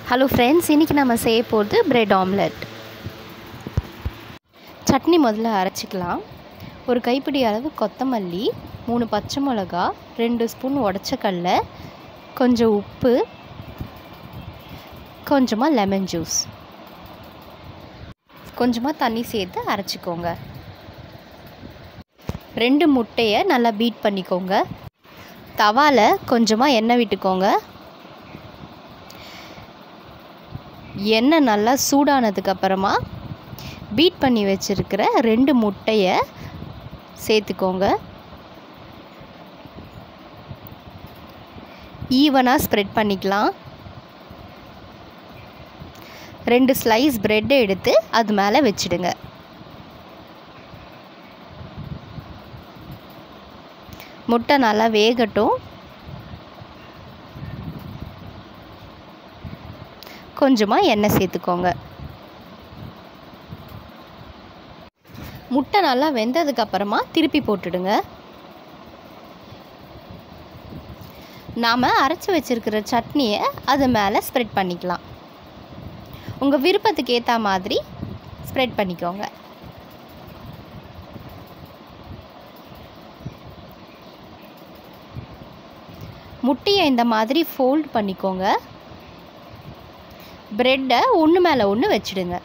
hello friends இன்றைக்கி நம்ம செய்ய போகிறது பிரெட் ஆம்லெட் சட்னி முதல்ல அரைச்சிக்கலாம் ஒரு கைப்பிடி அளவு கொத்தமல்லி மூணு பச்சை மிளகா ரெண்டு ஸ்பூன் உடச்ச கடல கொஞ்சம் உப்பு கொஞ்சமாக லெமன் ஜூஸ் கொஞ்சமாக தண்ணி சேர்த்து அரைச்சிக்கோங்க ரெண்டு முட்டையை நல்லா பீட் பண்ணிக்கோங்க தவாவில் கொஞ்சமாக எண்ணெய் விட்டுக்கோங்க எண்ணெய் நல்லா சூடானதுக்கு அப்புறமா பீட் பண்ணி வச்சுருக்கிற ரெண்டு முட்டையை சேர்த்துக்கோங்க ஈவனாக ஸ்ப்ரெட் பண்ணிக்கலாம் ரெண்டு ஸ்லைஸ் ப்ரெட்டை எடுத்து அது மேலே வச்சிடுங்க முட்டை நல்லா வேகட்டும் கொஞ்சமாக எண்ணெய் சேர்த்துக்கோங்க முட்டை நல்லா வெந்ததுக்கப்புறமா திருப்பி போட்டுடுங்க நாம் அரைச்சி வச்சுருக்கிற சட்னியை அது மேலே ஸ்ப்ரெட் பண்ணிக்கலாம் உங்கள் விருப்பத்துக்கு ஏற்ற மாதிரி ஸ்ப்ரெட் பண்ணிக்கோங்க முட்டையை இந்த மாதிரி ஃபோல்ட் பண்ணிக்கோங்க ப்ரெட்டை ஒன்று மேலே ஒன்று வச்சுடுங்க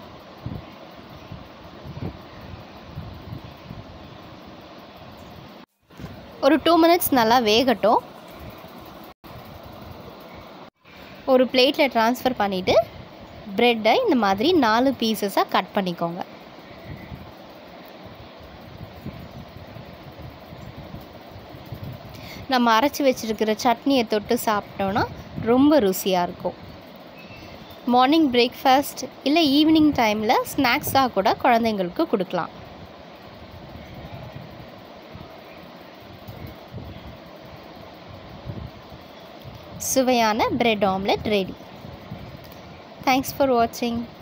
ஒரு டூ மினிட்ஸ் நல்லா வேகட்டும் ஒரு பிளேட்டில் ட்ரான்ஸ்ஃபர் பண்ணிவிட்டு ப்ரெட்டை இந்த மாதிரி நாலு பீசஸாக கட் பண்ணிக்கோங்க நம்ம அரைச்சி வச்சுருக்கிற சட்னியை தொட்டு சாப்பிட்டோன்னா ரொம்ப ருசியாக இருக்கும் மார்னிங் பிரேக்ஃபாஸ்ட் இல்லை ஈவினிங் டைமில் ஸ்நாக்ஸாக கூட குழந்தைங்களுக்கு கொடுக்கலாம் சுவையான bread omelette ready thanks for வாட்சிங்